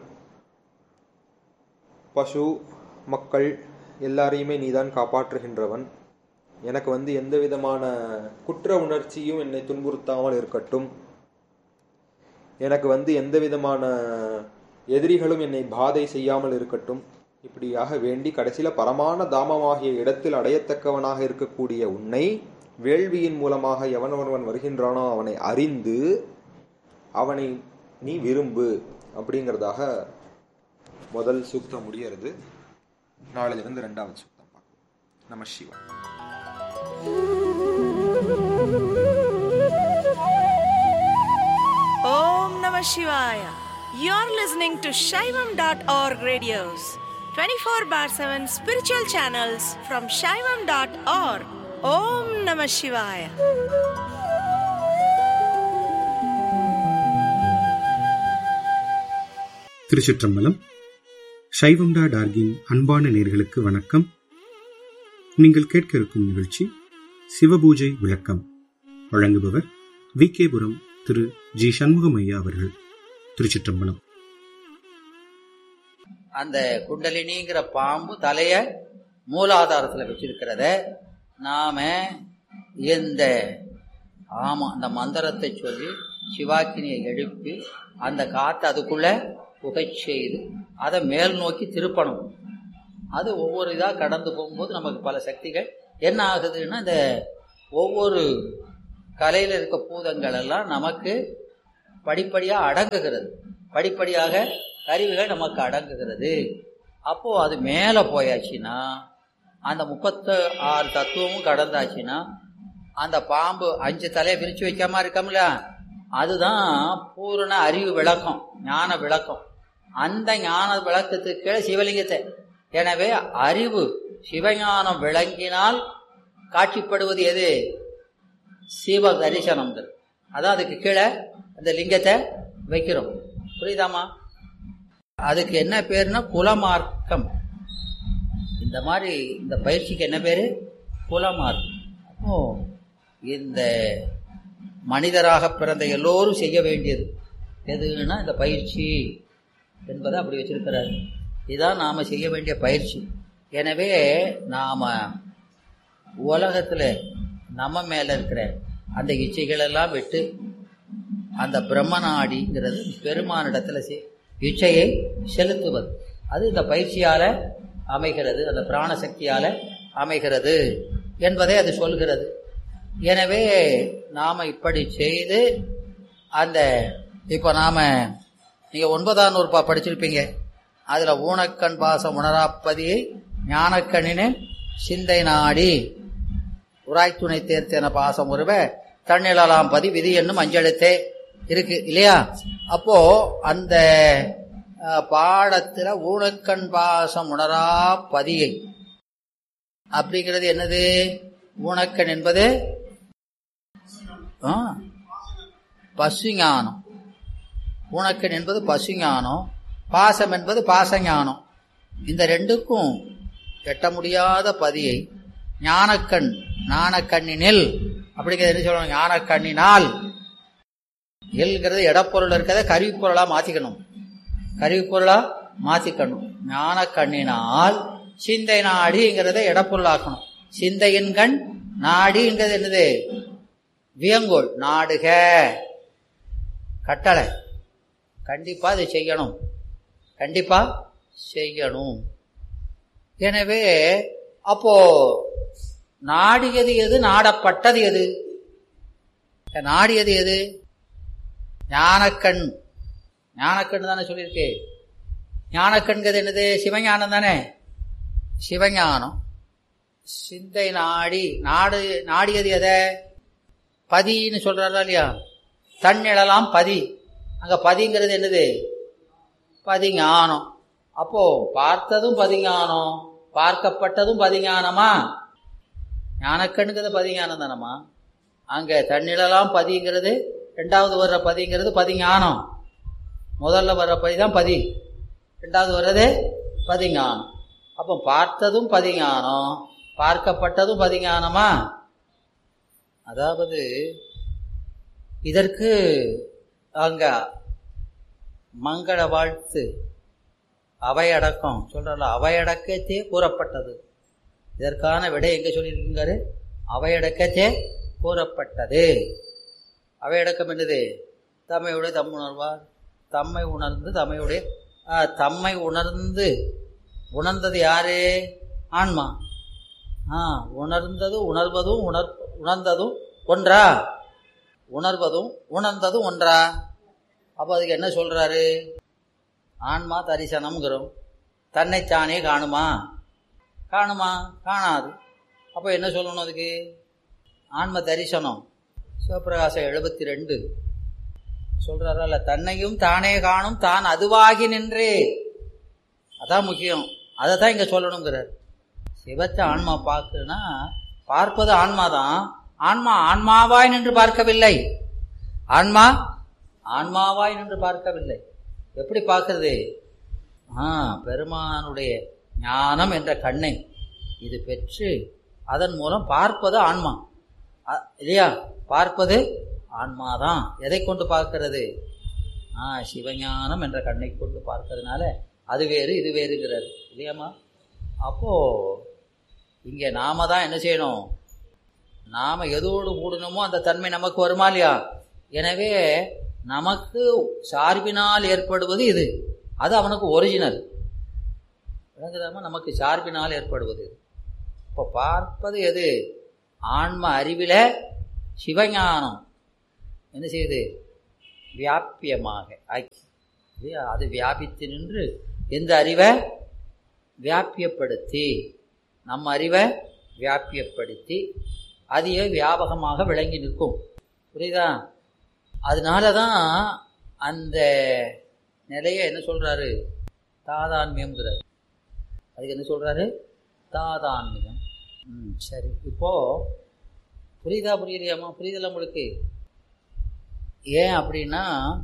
பசு மக்கள் எல்லாரையுமே நீதான் காப்பாற்றுகின்றவன் எனக்கு வந்து எந்த விதமான குற்ற உணர்ச்சியும் என்னை துன்புறுத்தாமல் இருக்கட்டும் எனக்கு வந்து எந்த விதமான எதிரிகளும் என்னை பாதை செய்யாமல் இருக்கட்டும் இப்படியாக வேண்டி கடைசியில பரமான தாமமாகிய இடத்தில் அடையத்தக்கவனாக இருக்கக்கூடிய உன்னை வேள்வியின் மூலமாக எவன் ஒருவன் வருகின்றானோ அவனை அறிந்து அவனை நீ விரும்பு அப்படிங்கிறதாக முதல் சூக்தம் முடியறது நாளிலிருந்து ரெண்டாவது சூக்தம் பார்க்கலாம் நம Siva Om Namah Shivaya. You're listening to Shaivam.org radios, 24 bar 7 spiritual channels from Shaivam.org. Om Namah Shivaya. திருச்சிற்றம்பலம் சைவம்டா டார்கின் அன்பான நேர்களுக்கு வணக்கம் நீங்கள் கேட்க இருக்கும் நிகழ்ச்சி சிவபூஜை விளக்கம் வழங்குபவர் வி கேபுரம் திரு ஜி சண்முகம் ஐயா அவர்கள் திருச்சிற்றம்பலம் அந்த குண்டலினிங்கிற பாம்பு தலைய மூலாதாரத்தில் வச்சிருக்கிறத நாம இந்த ஆமா அந்த மந்திரத்தை சொல்லி சிவாக்கினியை எழுப்பி அந்த காற்றை அதுக்குள்ள புகச் செய்து அதை மேல் நோக்கி திருப்பணும் அது ஒவ்வொரு இதாக கடந்து போகும்போது நமக்கு பல சக்திகள் என்ன ஆகுதுன்னா இந்த ஒவ்வொரு கலையில் இருக்க பூதங்கள் எல்லாம் நமக்கு படிப்படியாக அடங்குகிறது படிப்படியாக கருவிகள் நமக்கு அடங்குகிறது அப்போ அது மேலே போயாச்சுன்னா அந்த முப்பத்து ஆறு தத்துவமும் கடந்தாச்சுன்னா அந்த பாம்பு அஞ்சு தலையை விரிச்சு வைக்காம இருக்கோம்ல அதுதான் பூரண அறிவு விளக்கம் ஞான விளக்கம் அந்த ஞான விளக்கத்துக்கு கீழே சிவலிங்கத்தை எனவே அறிவு சிவஞானம் விளங்கினால் காட்சிப்படுவது எது சிவ தரிசனம்ங்கிறது அதான் அதுக்கு கீழே அந்த லிங்கத்தை வைக்கிறோம் புரியுதாமா அதுக்கு என்ன பேருனா குலமார்க்கம் இந்த மாதிரி இந்த பயிற்சிக்கு என்ன பேரு குலமார்க்கம் அப்போ இந்த மனிதராக பிறந்த எல்லோரும் செய்ய வேண்டியது எதுன்னா இந்த பயிற்சி என்பதை அப்படி வச்சிருக்கிறார் இதுதான் நாம் செய்ய வேண்டிய பயிற்சி எனவே நாம் உலகத்தில் நம்ம மேலே இருக்கிற அந்த இச்சைகளெல்லாம் விட்டு அந்த பிரம்மநாடிங்கிறது பெருமானிடத்தில் செ- இச்சையை செலுத்துவது அது இந்த பயிற்சியால் அமைகிறது அந்த பிராணசக்தியால் அமைகிறது என்பதை அது சொல்கிறது எனவே நாம் இப்படி செய்து அந்த இப்போ நாம் நீங்கள் ஒன்பதாம் நூறுபா படிச்சிருப்பீங்க அதில் ஊனக்கண் பாசம் உணராப்பதியை ஞானக்கண்ணினே சிந்தை நாடி உராய்த்துணை தேர்த்தென பாசம் உருவ தன்னிழலாம் பதி விதி என்னும் அஞ்செழுத்தே இருக்கு இல்லையா அப்போ அந்த அஹ், பாடத்துல ஊனக்கண் பாசம் உணரா பதியை அப்படிங்கிறது என்னது ஊனக்கண் என்பது ஆ, பசுஞானம் ஊனக்கண் என்பது பசுஞானம் பாசம் என்பது பாசஞானம் இந்த ரெண்டுக்கும் எட்ட முடியாத பதியை ஞானக்கண் ஞானக்கண்ணினில் அப்படிங்கிறது என்ன சொல்லணும் ஞானக்கண்ணினால் எல்கிறது இடப்பொருள் இருக்கிறத கருவிப்பொருளா மாத்திக்கணும் கருவிப்பொருளா மாத்திக்கணும் ஞானக்கண்ணினால் சிந்தை நாடிங்கிறத இடப்பொருளாக்கணும் சிந்தையின் கண் நாடிங்கிறது என்னது வியங்கோள் நாடுக கட்டளை கண்டிப்பா இதை செய்யணும் கண்டிப்பா செய்யணும் எனவே அப்போ நாடியது எது நாடப்பட்டது எது நாடியது எது ஞானக்கண் ஞானக்கண் தானே சொல்லியிருக்கு ஞானக்கண்கிறது என்னது சிவஞானம் தானே சிவஞானம் சிந்தை நாடி நாடு நாடியது எதை பதின்னு சொல்றாரா இல்லையா தன்னிழலாம் பதி அங்க பதிங்கிறது என்னது பதிஞானம் அப்போ பார்த்ததும் பதிஞானம் பார்க்கப்பட்டதும் பதிஞானமா ஞானக்கண்ணுங்கிறது பதிஞானம் தானம்மா அங்க தன்னிழலாம் பதிங்கிறது ரெண்டாவது வர்ற பதிங்கிறது பதிஞானம் முதல்ல வர்ற பதி தான் பதி ரெண்டாவது வர்றது பதிஞானம் அப்போ பார்த்ததும் பதிஞானம் பார்க்கப்பட்டதும் பதிஞானமா அதாவது இதற்கு அங்க மங்கள வாழ்த்து அவையடக்கம் சொல்றல அவையடக்கத்தே கூறப்பட்டது இதற்கான விடை எங்க சொல்லியிருக்காரு அவையடக்கத்தே கூறப்பட்டது அவையடக்கம் என்னது தம்மையுடைய தம் உணர்வார் தம்மை உணர்ந்து தம்மையுடைய ஆ, தம்மை உணர்ந்து உணர்ந்தது யாரு ஆன்மா ஆ உணர்ந்ததும் உணர்வதும் உணர் உணர்ந்ததும் ஒன்றா உணர்வதும் உணர்ந்ததும் ஒன்றா அப்போ அதுக்கு என்ன சொல்றாரு ஆன்மா தரிசனம்ங்கிறோம் தன்னைத்தானே காணுமா காணுமா காணாது அப்போ என்ன சொல்லணும் அதுக்கு ஆன்ம தரிசனம் சிவபிரகாசம் எழுபத்தி ரெண்டு சொல்றாரல்ல தன்னையும் தானே காணும் தான் அதுவாகி நின்றே அதான் முக்கியம் அதை தான் இங்க சொல்லணுங்கிறார் சிவத்தை ஆன்மா பார்க்குன்னா பார்ப்பது ஆன்மாதான் ஆன்மா ஆன்மாவாய் நின்று பார்க்கவில்லை ஆன்மா ஆன்மாவாய் நின்று பார்க்கவில்லை எப்படி பார்க்கிறது ஆ பெருமானுடைய ஞானம் என்ற கண்ணை இது பெற்று அதன் மூலம் பார்ப்பது ஆன்மா அ- இல்லையா பார்ப்பது ஆன்மாதான் எதை கொண்டு பார்க்கிறது ஆ சிவஞானம் என்ற கண்ணை கொண்டு பார்க்கறதுனால அது வேறு இது வேறுங்கிறார் இல்லையாம்மா அப்போ இங்க நாம தான் என்ன செய்யணும் நாம எதோடு கூடணுமோ அந்த தன்மை நமக்கு வருமா இல்லையா எனவே நமக்கு சார்பினால் ஏற்படுவது இது அது அவனுக்கு ஒரிஜினல் விளங்குதாமா நமக்கு சார்பினால் ஏற்படுவது இது இப்போ பார்ப்பது எது ஆன்ம அறிவில சிவஞானம் என்ன செய்யுது வியாபியமாக ஆக்கி இல்லையா? அது வியாபித்து நின்று எந்த அறிவை வியாபியப்படுத்தி நம்ம அறிவை வியாபியப்படுத்தி அதையே வியாபகமாக விளங்கி நிற்கும் புரியுதா அதனால தான் அந்த நிலையை என்ன சொல்றாரு தாதான்மியம்ங்கிறார் அதுக்கு என்ன சொல்றாரு தாதான்மியம் ம் சரி இப்போ புரியுதா புரியலையாம்மா புரியுதல்ல உங்களுக்கு ஏன் அப்படின்னா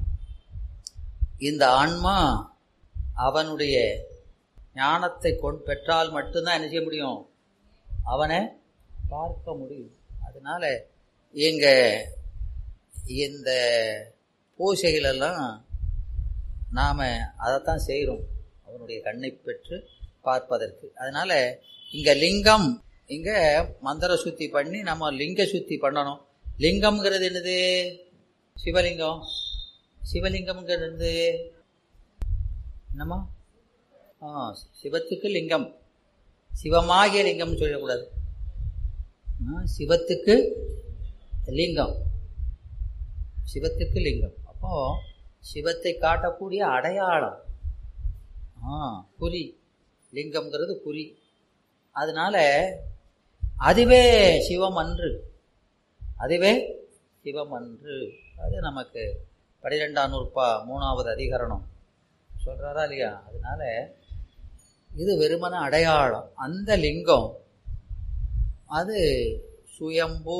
இந்த ஆன்மா அவனுடைய ஞானத்தை கொண்டு பெற்றால் மட்டும்தான் என்ன செய்ய முடியும் அவனை பார்க்க முடியும் அதனால எங்க இந்த பூசைகளெல்லாம் நாம் அதைத்தான் செய்கிறோம் அவனுடைய கண்ணை பெற்று பார்ப்பதற்கு அதனால இங்க லிங்கம் இங்க மந்திர சுத்தி பண்ணி நம்ம லிங்க சுத்தி பண்ணணும் லிங்கம்ங்கிறது என்னது சிவலிங்கம் சிவலிங்கம்ங்கிறது என்னம்மா ஆ சிவத்துக்கு லிங்கம் சிவமாகிய லிங்கம்னு சொல்லக்கூடாது ஆ, சிவத்துக்கு லிங்கம் சிவத்துக்கு லிங்கம் அப்போ சிவத்தை காட்டக்கூடிய அடையாளம் ஆ குறி லிங்கம்ங்கிறது குறி அதனால அதுவே சிவம் அன்று அதுவே சிவம் அன்று அது நமக்கு பனிரெண்டாம் நூற்பா மூணாவது அதிகரணம் சொல்றாரா இல்லையா அதனால இது வெறுமன அடையாளம் அந்த லிங்கம் அது சுயம்பு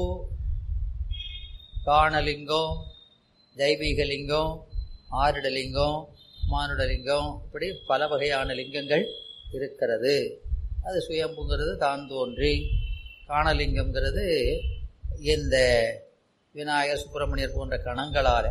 காணலிங்கம் தெய்வீகலிங்கம் ஆருடலிங்கம் மானுடலிங்கம் இப்படி பல வகையான லிங்கங்கள் இருக்கிறது அது சுயம்புங்கிறது தான் தோன்றி காணலிங்கம்ங்கிறது இந்த விநாயகர் சுப்பிரமணியர் போன்ற கணங்களால்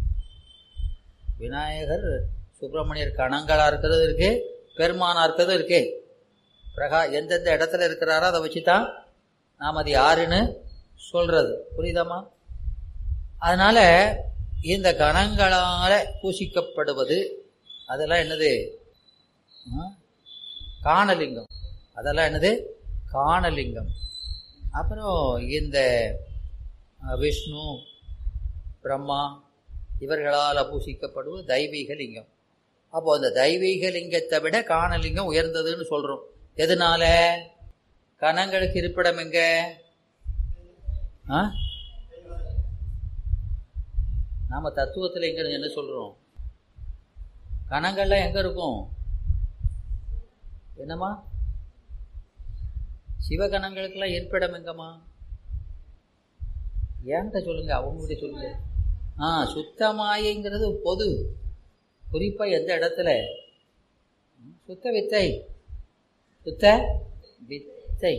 விநாயகர் சுப்பிரமணியர் கணங்களா இருக்கிறது இருக்கு பெருமானா இருக்கிறது இருக்கு பிரகா எந்தெந்த இடத்துல இருக்கிறாரோ அதை வச்சு தான் நாம் அது யாருன்னு சொல்றது புரியுதாம்மா அதனால இந்த கணங்களால பூசிக்கப்படுவது அதெல்லாம் என்னது ஆ? காணலிங்கம் அதெல்லாம் என்னது காணலிங்கம் அப்புறம் இந்த அஹ், விஷ்ணு பிரம்மா இவர்களால் பூசிக்கப்படுவது தெய்வீக லிங்கம் அப்போ அந்த தெய்வீக லிங்கத்தை விட காணலிங்கம் உயர்ந்ததுன்னு சொல்றோம் எதனால கணங்களுக்கு இருப்பிடம் எங்க ஆ? நாம தத்துவத்தில் எங்க என்ன சொல்றோம் கணங்கள்லாம் எங்க இருக்கும் என்னம்மா சிவகணங்களுக்கெல்லாம் இருப்பிடம் எங்கம்மா ஏன்ட்ட சொல்லுங்க அவங்ககிட்ட சொல்லுங்க ஆ சுத்தமாயைங்கிறது பொது குறிப்பா எந்த இடத்துல ம், சுத்த வித்தை சுத்த வித்தை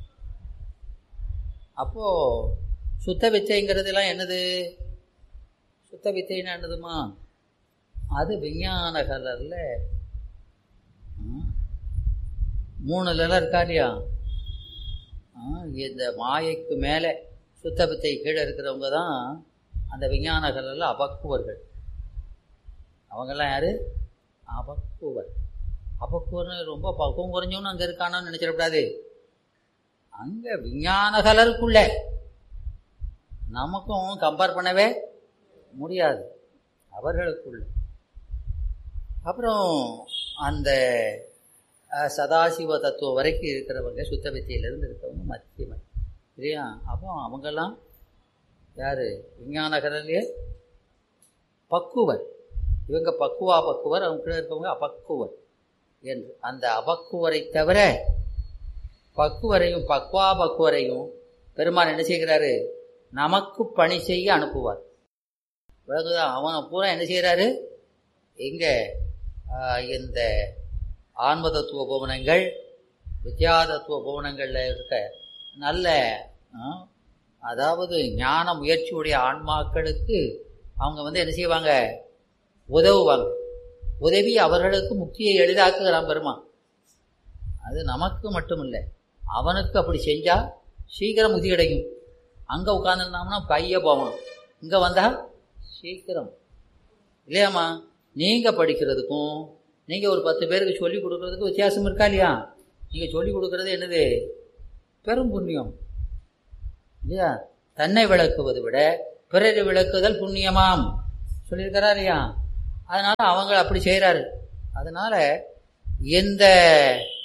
அப்போ சுத்த வித்தைங்கிறதுலாம் என்னது சுத்த வித்தைன்னா என்னதுமா அது விஞ்ஞான கலர்ல ம், மூணுலலாம் இருக்கா இல்லையா ஆ, இந்த மாயைக்கு மேலே சுத்த வித்தை கீழே இருக்கிறவங்க தான் அந்த விஞ்ஞான கலரில் அபக்குவர்கள் அவங்கெல்லாம் யாரு அபக்குவர் அபக்குவர்னு ரொம்ப பக்குவம் குறைஞ்சவனு அங்கே இருக்கானான்னு நினைச்சிடக்கூடாது அங்கே விஞ்ஞான கலருக்குள்ள நமக்கும் கம்பேர் பண்ணவே முடியாது அவர்களுக்குள்ள அப்புறம் அந்த அஹ், சதாசிவ தத்துவம் வரைக்கும் இருக்கிறவங்க சுத்த வித்தியிலிருந்து இருக்கிறவங்க மத்தியமன் இல்லையா அப்போ அவங்கெல்லாம் யார் விஞ்ஞானகரிலே பக்குவர் இவங்க பக்குவா பக்குவர் அவங்க கீழே இருக்கவங்க அபக்குவர் என்று அந்த அபக்குவரை தவிர பக்குவரையும் பக்வா பக்குவரையும் பெருமான் என்ன செய்கிறாரு நமக்கு பணி செய்ய அனுப்புவார் விளங்குதா அவனை பூரா என்ன செய்கிறாரு எங்க ஆஹ், இந்த ஆன்ம தத்துவ புவனங்கள் வித்யா தத்துவ புவனங்களில் இருக்க நல்ல ஆஹ், அதாவது ஞான முயற்சியுடைய ஆன்மாக்களுக்கு அவங்க வந்து என்ன செய்வாங்க உதவுவாங்க உதவி அவர்களுக்கு முக்தியை எளிதாக்குகிறான் பெருமான் அது நமக்கு மட்டும் இல்லை அவனுக்கு அப்படி செஞ்சா சீக்கிரம் முக்தி கிடைக்கும் அங்கே உட்காந்துருந்தோம்னா பைய போவான் இங்கே வந்தா சீக்கிரம் இல்லையாம்மா நீங்கள் படிக்கிறதுக்கும் நீங்கள் ஒரு பத்து பேருக்கு சொல்லி கொடுக்கறதுக்கு வித்தியாசம் இருக்கா இல்லையா நீங்கள் சொல்லி கொடுக்கறது என்னது பெரும் புண்ணியம் இல்லையா தன்னை விளக்குவதை விட பிறரை விளக்குதல் புண்ணியமாம் சொல்லியிருக்கிறா இல்லையா அதனால அவங்க அப்படி செய்கிறாரு அதனால எந்த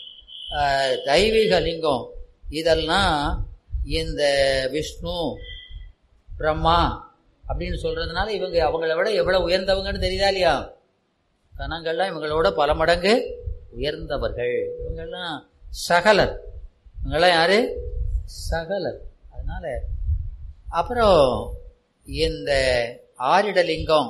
அஹ், தெய்வீக லிங்கம் இதெல்லாம் இந்த விஷ்ணு பிரம்மா அப்படின்னு சொல்றதுனால இவங்க அவங்கள விட எவ்வளவு உயர்ந்தவங்கன்னு தெரியுதா இல்லையா கணங்கள்லாம் இவங்களோட பல மடங்கு உயர்ந்தவர்கள் இவங்கெல்லாம் சகலர் இவங்கெல்லாம் யாரு சகலர் அதனால அப்புறம் இந்த ஆரிடலிங்கம்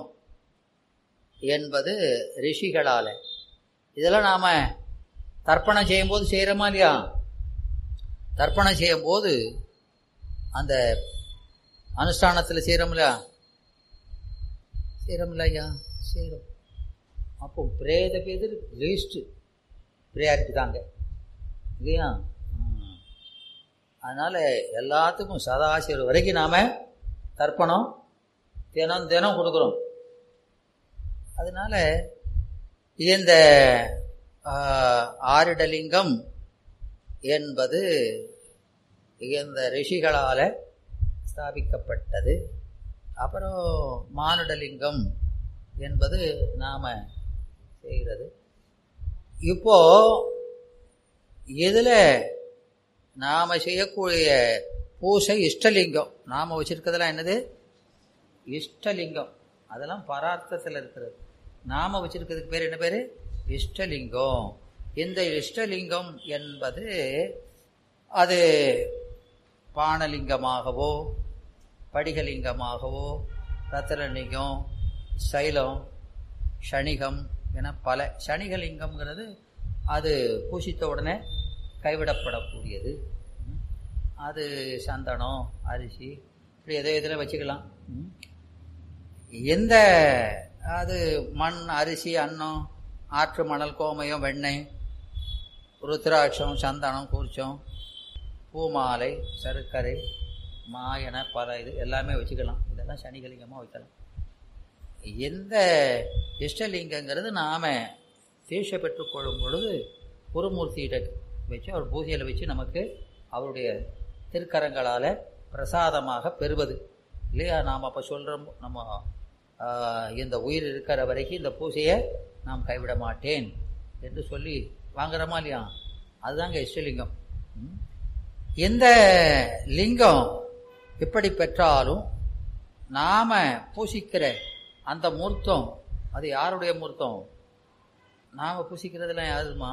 என்பது ரிஷிகளால இதெல்லாம் நாம தர்ப்பணம் செய்யும்போது செய்கிறோமா இல்லையா தர்ப்பணம் செய்யும்போது அந்த அனுஷ்டானத்தில் செய்கிறோம்ல செய்கிறோம்ல ஐயா செய்கிறோம் அப்போ பிரேத பேர் லீஸ்ட்டு ப்ரியாரிட்டி தாங்க இல்லையா ம். அதனால் எல்லாத்துக்கும் சதாசிவர் வரைக்கும் நாம் தர்ப்பணம் தினம் தினம் கொடுக்குறோம் அதனால இந்த ஆ, ஆரிடலிங்கம் என்பது இந்த ரிஷிகளால் ஸ்தாபிக்கப்பட்டது அப்புறம் மானுடலிங்கம் என்பது நாம் செய்கிறது இப்போ இதில் நாம் செய்யக்கூடிய பூசை இஷ்டலிங்கம் நாம் வச்சிருக்கிறதுலாம் என்னது இஷ்டலிங்கம் அதெல்லாம் பரார்த்தத்தில் இருக்கிறது நாம வச்சிருக்கிறதுக்கு பேர் என்ன பேர் இஷ்டலிங்கம் இந்த இஷ்டலிங்கம் என்பது அது பானலிங்கமாகவோ படிகலிங்கமாகவோ ரத்தனலிங்கம் சைலம் ஷணிகம் என பல ஷணிகலிங்கம்ங்கிறது அது பூசித்த உடனே கைவிடப்படக்கூடியது ம். அது சந்தனம் அரிசி இப்படி எதோ இதில் வச்சுக்கலாம் ம். எந்த அது மண் அரிசி அன்னம் ஆற்று மணல் கோமயம் வெண்ணெய் ருத்ராட்சம் சந்தனம் கூர்ச்சம் பூமாலை சர்க்கரை மாயன பல இது எல்லாமே வச்சுக்கலாம் இதெல்லாம் சனிகலிங்கமாக வைக்கலாம் எந்த இஷ்டலிங்கங்கிறது நாம் தீட்சை பெற்றுக்கொள்ளும் பொழுது குருமூர்த்தியிட்ட வச்சு அவர் பூஜையில் வச்சு நமக்கு அவருடைய திருக்கரங்களால் பிரசாதமாக பெறுவது இல்லையா நாம் அப்போ சொல்கிறோம் நம்ம ஆஹ், இந்த உயிர் இருக்கிற வரைக்கும் இந்த பூஜையை நாம் கைவிட மாட்டேன் என்று சொல்லி வாங்குறோமா இல்லையா அதுதாங்க இஷ்டலிங்கம் ம். எந்த லிங்கம் எப்படி பெற்றாலும் நாம பூசிக்கிற அந்த மூர்த்தம் அது யாருடைய மூர்த்தம் நாம பூசிக்கிறதுலாம் யாருமா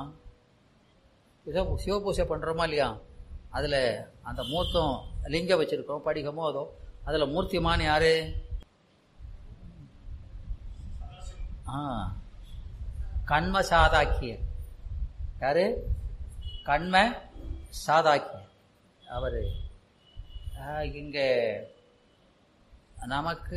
ஏதோ சிவபூசை பண்றோமா இல்லையா அதுல அந்த மூர்த்தம் லிங்கம் வச்சிருக்கோம் படிகமோ அதோ அதுல மூர்த்திமான் யாரு ஆ கண்ம சாதாக்கியர் யாரு கண்ம சாதாக்கியர் அவரு ஆஹ், இங்க நமக்கு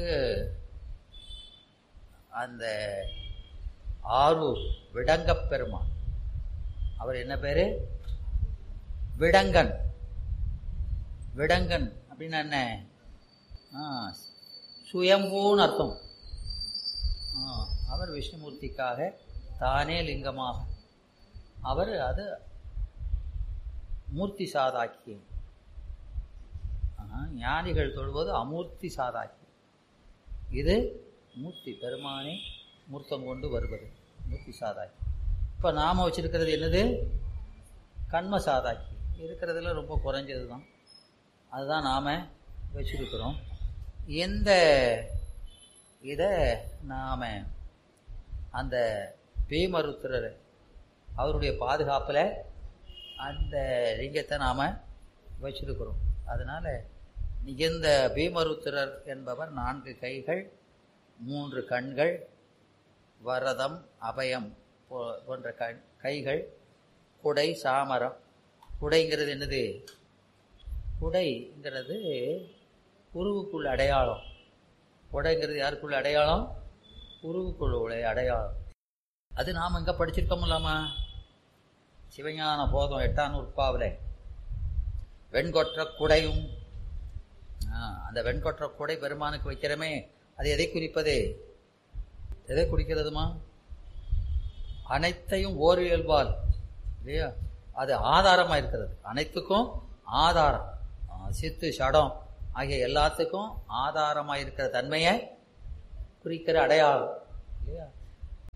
அந்த ஆரூர் விடங்கப் பெருமான் அவர் என்ன பேரு விடங்கன் விடங்கன் அப்படின்னா என்ன ஆ, சுயம்பூன்னு அர்த்தம் ஆ, அவர் விஷ்ணுமூர்த்திக்காக தானே லிங்கமாக அவர் அது மூர்த்தி சாதாக்கியம் ஆனா, ஞானிகள் தொழுவது அமூர்த்தி சாதாக்கியம் இது மூர்த்தி பெருமானே மூர்த்தம் கொண்டு வருவது மூர்த்தி சாதாக்கி இப்போ நாம் வச்சிருக்கிறது என்னது கண்ம சாதாக்கி இருக்கிறதுல ரொம்ப குறைஞ்சது தான் அதுதான் நாம் வச்சிருக்கிறோம் எந்த இதை நாம் அந்த பீமருத்திரர் அவருடைய பாதுகாப்பில் அந்த லிங்கத்தை நாம் வச்சிருக்கிறோம் அதனால் இந்த பீமருத்திரர் என்பவர் நான்கு கைகள் மூன்று கண்கள் வரதம் அபயம் போ- போன்ற கண் கைகள் குடை சாமரம் குடைங்கிறது என்னது குடைங்கிறது உருவுக்குள் அடையாளம் குடைங்கிறது யாருக்குள்ள அடையாளம் உருவுக்குள்ள உடைய அடையாளம் அது நாம் எங்கே படிச்சிருக்கோம்லாமா சிவஞான போதம் எட்டாம் நூற்பாவில் வெண்கொற்ற குடையும் ஆ, அந்த வெண்கொற்ற குடை பெருமானுக்கு வைக்கிறமே அது எதை குறிப்பது எதை குறிக்கிறதுமா அனைத்தையும் ஓரியல்பால் இல்லையா அது ஆதாரமாக இருக்கிறது அனைத்துக்கும் ஆதாரம் ஆ, சித்து சடம் ஆகிய எல்லாத்துக்கும் ஆதாரமாக இருக்கிற தன்மையை குறிக்கிற அடையாளம் இல்லையா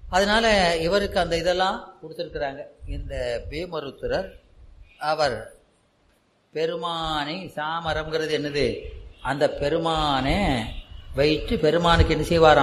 அதனால இவருக்கு அந்த இதெல்லாம் கொடுத்துருக்குறாங்க இந்த பீமருத்துரர் அவர் பெருமானை சாமரம்ங்கிறது என்னது அந்த பெருமானை வைத்து பெருமானுக்கு என்ன செய்வாராம்